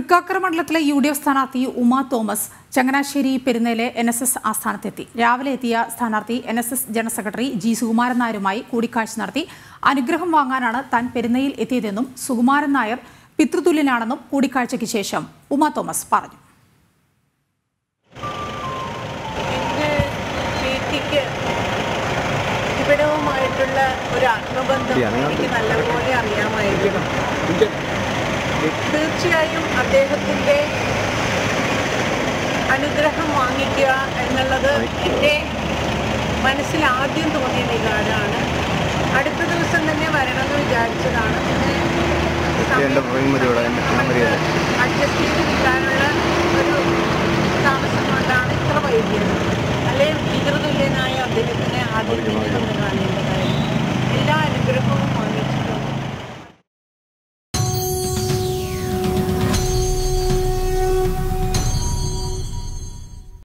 തൃക്കാക്കര മണ്ഡലത്തിലെ U D F സ്ഥാനാർത്ഥി ഉമ തോമസ് ചങ്ങനാശ്ശേരി പെരുന്നയിലെ എൻ എസ് എസ് ആസ്ഥാനത്തെത്തി രാവിലെ എത്തിയ സ്ഥാനാർത്ഥി N S S general secretary G Sukumaran നായരുമായി കൂടിക്കാഴ്ച നടത്തി അനുഗ്രഹം വാങ്ങാനാണ് താൻ പെരുന്നയിൽ എത്തിയതെന്നും സുകുമാരൻ നായർ പിതൃതുല്യനാണെന്നും കൂടിക്കാഴ്ചയ്ക്ക് ശേഷം ഉമ തോമസ് പറഞ്ഞു എൻ്റെ വീട്ടിക്ക് ഇവിടവുമായിട്ടുള്ള ഒരു ആത്മബന്ധം എനിക്ക് നല്ലപോലെ അറിയാമായിരുന്നു തീർച്ചയായും അദ്ദേഹത്തിൻ്റെ അനുഗ്രഹം വാങ്ങിക്കുക എന്നുള്ളത് എൻ്റെ മനസ്സിൽ ആദ്യം തോന്നിയ വികാരമാണ് അടുത്ത ദിവസം തന്നെ വരണമെന്ന് വിചാരിച്ചതാണ് പിന്നെ സമയം നമുക്ക് അഡ്ജസ്റ്റ് ചെയ്ത് കിട്ടാനുള്ള ഒരു താമസം കൊണ്ടാണ് ഇത്ര വൈകിയത് അല്ലെങ്കിൽ പിതൃതുല്യനായ അദ്ദേഹത്തിനെ ആദ്യം തന്നെ നമ്മൾ കാണേണ്ടതായിരുന്നു എല്ലാ അനുഗ്രഹവും